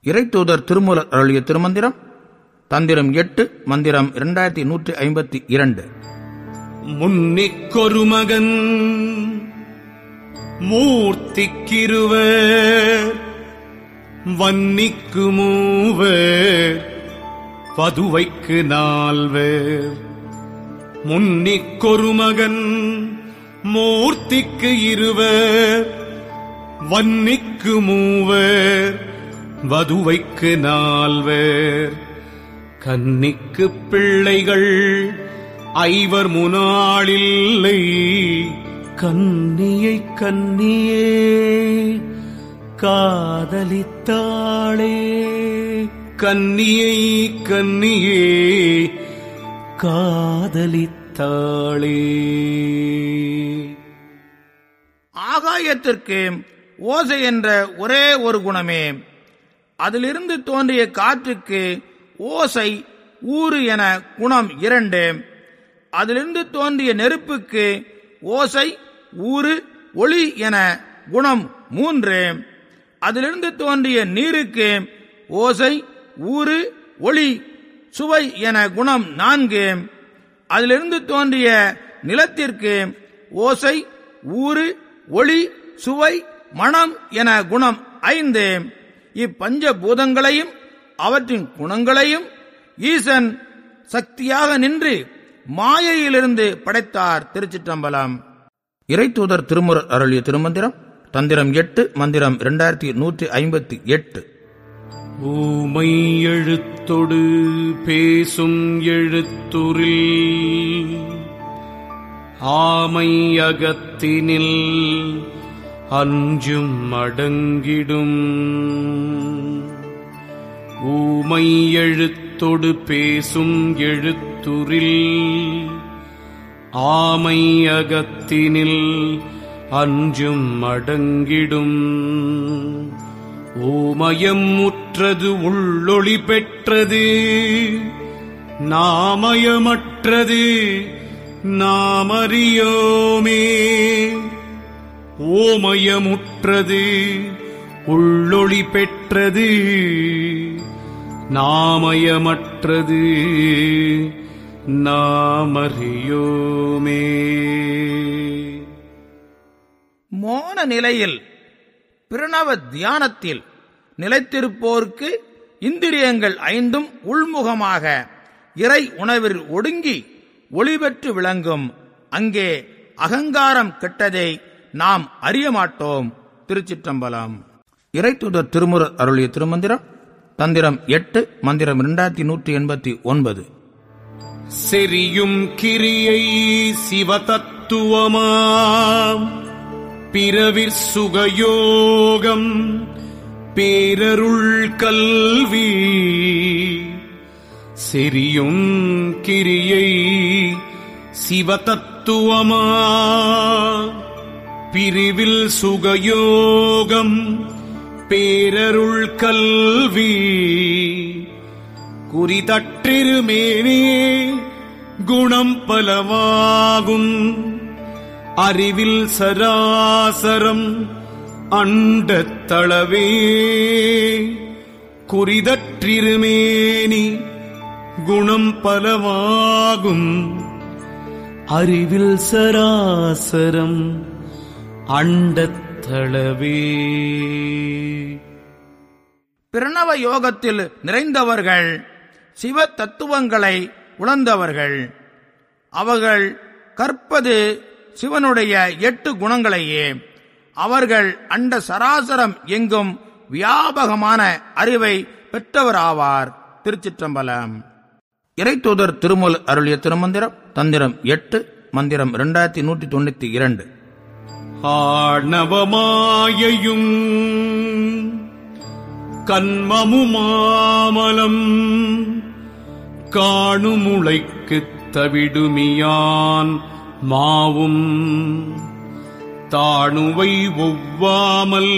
இறைத்தூதர் திருமூலர் அருளிய திருமந்திரம் தந்திரம் எட்டு மந்திரம் இரண்டாயிரத்தி நூற்றி ஐம்பத்தி இரண்டு முன்னிக்கொரு மகன் மூர்த்திக்கிருவர் வன்னிக்கு மூவர் பதுவைக்கு நால்வர் முன்னிக்கொரு மகன் மூர்த்திக்கு இருவர் வன்னிக்கு மூவர் வதுவைக்கு நால்வர் கன்னிக்கு பிள்ளைகள் ஐவர் முனாளில்லை கன்னியை கன்னியே காதலித்தாளே கன்னியை கன்னியே காதலித்தாளே ஆகாயத்திற்கு ஓசை என்ற ஒரே ஒரு குணமே அதிலிருந்து தோன்றிய காற்றுக்கு ஓசை ஊறு என குணம் இரண்டு அதிலிருந்து தோன்றிய நெருப்புக்கு ஓசை ஊறு ஒளி என குணம் மூன்று அதிலிருந்து தோன்றிய நீருக்கு ஓசை ஊறு ஒளி சுவை என குணம் நான்கு அதிலிருந்து தோன்றிய நிலத்திற்கு ஓசை ஊறு ஒளி சுவை மனம் என குணம் ஐந்து இப்பஞ்ச பூதங்களையும் அவற்றின் குணங்களையும் ஈசன் சக்தியாக நின்று மாயையிலிருந்து படைத்தார் திருச்சிற்றம்பலம் இறைத்தூதர் திருமுறர் அருளிய திருமந்திரம் தந்திரம் எட்டு மந்திரம் இரண்டாயிரத்தி நூற்றி ஐம்பத்தி எட்டு ஊமை எழுத்தொடு பேசும் எழுத்துரில் ஆமை அகத்தினில் அஞ்சும் அடங்கிடும் ஊமை எழுத்தொடு பேசும் எழுத்துரில் ஆமை அகத்தினில் அஞ்சும் அடங்கிடும் ஓமயம் முற்றது உள்ளொளி பெற்றது நாமயமற்றது நாமறியோமே ஓமயமுற்றது உள்ளொளி பெற்றது நாமயமற்றது நாமறியோமே மோன நிலையில் பிரணவ தியானத்தில் நிலைத்திருப்போருக்கு இந்திரியங்கள் ஐந்தும் உள்முகமாக இறை உணவில் ஒடுங்கி ஒளிபெற்று விளங்கும் அங்கே அகங்காரம் கெட்டதை நாம் அறிய மாட்டோம் திருச்சிற்றம்பலம் இறைத்துதர் திருமுறர் அருளிய திருமந்திரம் தந்திரம் எட்டு மந்திரம் இரண்டாயிரத்தி நூற்றி எண்பத்தி ஒன்பது செரியும் கிரியை சிவதத்துவமாம் பிறவிற் சுகயோகம் பேரருள் கல்வி செரியும் கிரியை சிவதத்துவமா பிரிவில் சுகயோகம் பேரருள் கல்வி குறிதற்றிருமேனே குணம் பலவாகும் அறிவில் சராசரம் அண்டத்தளவே குறிதற்றிருமேனி குணம் பலவாகும் அறிவில் சராசரம் அண்டத்தளவே பிரணவ யோகத்தில் நிறைந்தவர்கள் சிவ தத்துவங்களை உணர்ந்தவர்கள் அவர்கள் கற்பது சிவனுடைய எட்டு குணங்களையே அவர்கள் அண்ட சராசரம் எங்கும் வியாபகமான அறிவை பெற்றவராவார் திருச்சிற்றம்பலம் இறைத்தூதர் திருமுல் அருளிய திருமந்திரம் தந்திரம் எட்டு மந்திரம் இரண்டாயிரத்தி நூற்றி தொண்ணூத்தி இரண்டு ஆணவமாயையும் கண்மமுமாமலம் காணுமுளைக்குத் தவிடுமியான் மாவும் தாணுவை ஒவ்வாமல்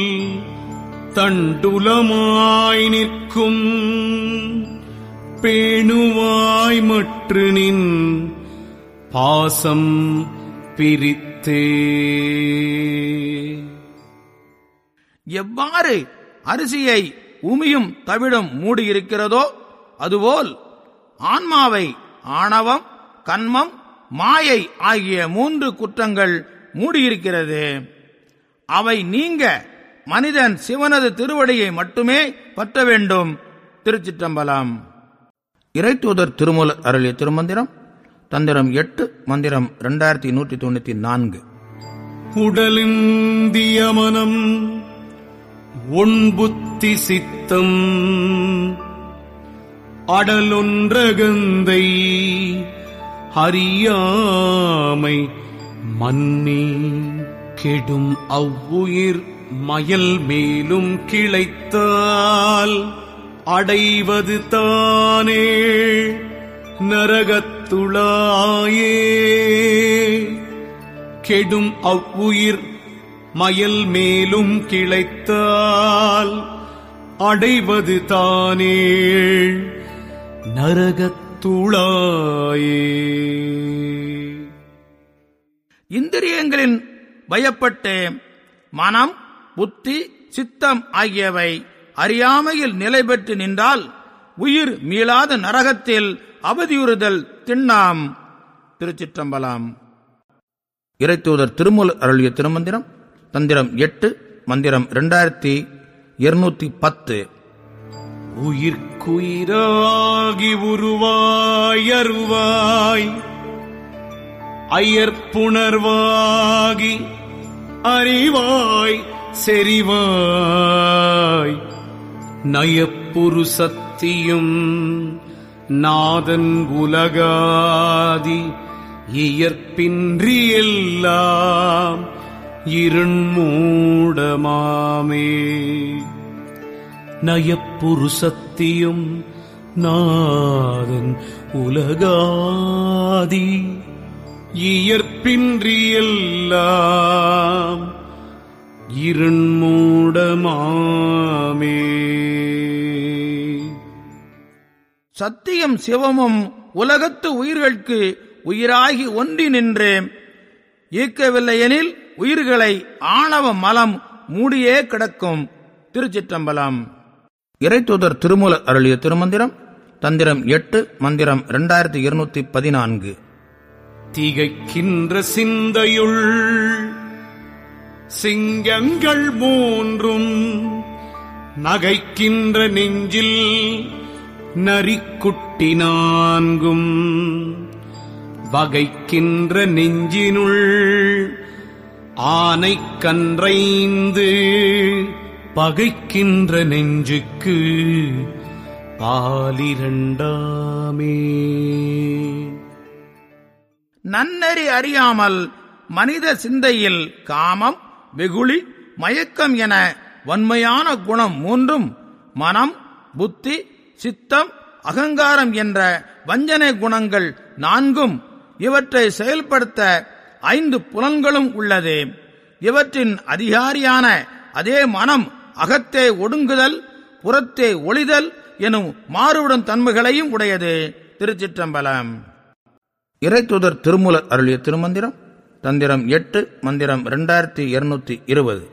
தண்டுலமாய் நிற்கும் பேணுவாய் மற்று நின் பாசம் பிரித்தே எவ்வாறு அரிசியை உமியும் தவிடும் மூடியிருக்கிறதோ அதுபோல் ஆன்மாவை ஆணவம் கன்மம் மாயை ஆகிய மூன்று குற்றங்கள் மூடியிருக்கிறது அவை நீங்க மனிதன் சிவனது திருவடியை மட்டுமே பற்ற வேண்டும் திருச்சிற்றம்பலம் இறைத்தூதர் திருமூலர் அருளிய திருமந்திரம் தந்திரம் எட்டு மந்திரம் இரண்டாயிரத்தி நூற்றி தொண்ணூத்தி நான்கு உடலிந்திய மனம் ஒன்புத்தி சித்தம் அடலொன்றகந்தை அறியாமை மன்னி கெடும் அவ்வுயிர் மயல் மேலும் கிளைத்தால் அடைவது தானே நரகத்துளாயே கெடும் அவ்வுயிர் மயல் மேலும் கிளைத்தால் அடைவது தானே நரகத்துளாயே இந்திரியங்களின் பயப்பட்டு மனம் புத்தி சித்தம் ஆகியவை அறியாமையில் நிலை பெற்று நின்றால் உயிர் மீளாத நரகத்தில் அவதியுறுதல் திண்ணாம் திருச்சிற்றம்பலம் இறைத்தூதர் திருமூல் அருளிய திருமந்திரம் தந்திரம் எட்டு மந்திரம் இரண்டாயிரத்தி இருநூத்தி பத்து உயிர்க்குயிராகி உருவாய் அருவாய் அயற்புணர்வாகி அறிவாய் செறிவாய் நயப்புரு சத்தியும் நாதன் உலகாதி இயற்பின்றி எல்லாம் இருண்மூடமாமே நயப்புரு சத்தியும் நாதன் உலகாதி இயற்பின்றி எல்லாம் இருண்மூடமாமே சத்தியம் சிவமும் உலகத்து உயிர்களுக்கு உயிராகி ஒன்றி நின்று ஈர்க்கவில்லையெனில் உயிர்களை ஆணவ மலம் மூடியே கிடக்கும் திருச்சிற்றம்பலம் இறைத்தூதர் திருமூலர் அருளிய திருமந்திரம் தந்திரம் எட்டு மந்திரம் இரண்டாயிரத்தி இருநூத்தி பதினான்கு திகைக்கின்ற சிந்தையுள் சிங்கங்கள் மூன்றும் நகைக்கின்ற நெஞ்சில் நரிக்குட்டி நான்கும் வகைக்கின்ற நெஞ்சினுள் ஆனை கன்றைந்து பகைக்கின்ற நெஞ்சுக்கு பாலிரண்டாமே நன்னெறி அறியாமல் மனித சிந்தையில் காமம் வெகுளி மயக்கம் என வன்மையான குணம் மூன்றும் மனம் புத்தி சித்தம் அகங்காரம் என்ற வஞ்சனை குணங்கள் நான்கும் இவற்றை செயல்படுத்த ஐந்து புலன்களும் உள்ளது இவற்றின் அதிகாரியான அதே மனம் அகத்தே ஒடுங்குதல் புறத்தே ஒளிதல் எனும் மாறுபடும் தன்மைகளையும் உடையது திருச்சிற்றம்பலம் இறைத்தூதர் திருமூலர் அருளிய திருமந்திரம் தந்திரம் எட்டு மந்திரம் இரண்டாயிரத்தி இருநூத்தி இருபது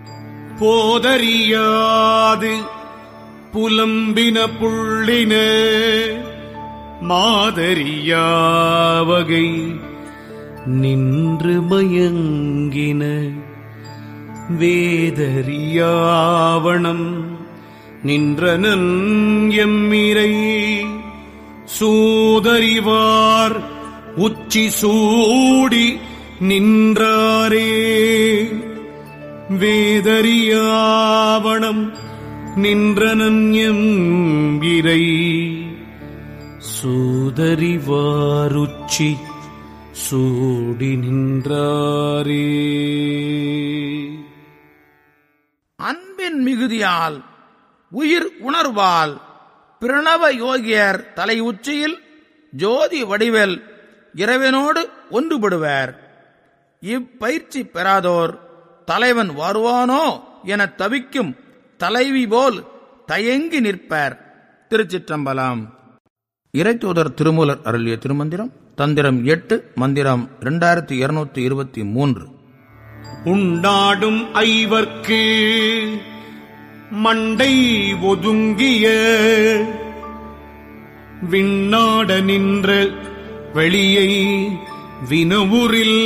போதறியாது புலம்பின புள்ளின மாதறியாவகை நின்று மயங்கின வேதறியாவணம் நின்றனன் எம்மிரை சூதறிவார் உச்சி சூடி நின்றாரே வேதறியாவணம் நின்றனன் எம்பிரை சூதறிவாருச்சி சூடி நின்றாரே அன்பின் மிகுதியால் உயிர் உணர்வால் பிரணவ யோகியர் தலை உச்சியில் ஜோதி வடிவில் இறைவனோடு ஒன்றுபடுவர் இப்பயிற்சி பெறாதோர் தலைவன் வருவானோ என தவிக்கும் தலைவி போல் தயங்கி நிற்பர் திருச்சிற்றம்பலம் இறைத்தூதர் திருமூலர் அருளிய திருமந்திரம் தந்திரம் எட்டு மந்திரம் இரண்டாயிரத்தி இருநூத்தி இருபத்தி மூன்று உண்டாடும் ஐவர்க்கு மண்டை ஒதுங்கிய விண்ணாட நின்ற வெளியை வினவுரில்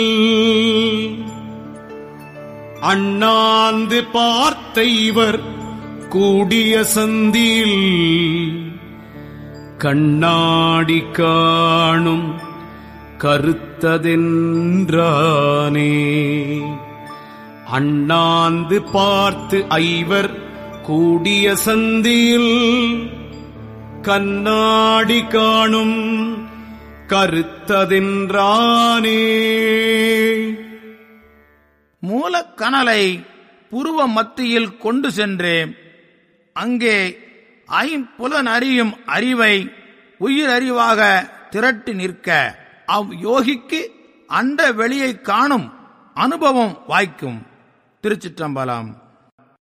அண்ணாந்து பார்த்த இவர் கூடிய சந்தியில் கண்ணாடி காணும் கருத்ததென்றானே அண்ணாந்து பார்த்து ஐவர் கூடிய சந்தியில் கண்ணாடி காணும் கருத்ததென்றானே மூலக்கனலை புருவ மத்தியில் கொண்டு சென்று அங்கே ஐம்புலன் அறியும் அறிவை உயிரறிவாக திரட்டி நிற்க அவ் யோகிக்கு அண்ட வெளியை காணும் அனுபவம் வாய்க்கும் திருச்சிற்றம்பலம்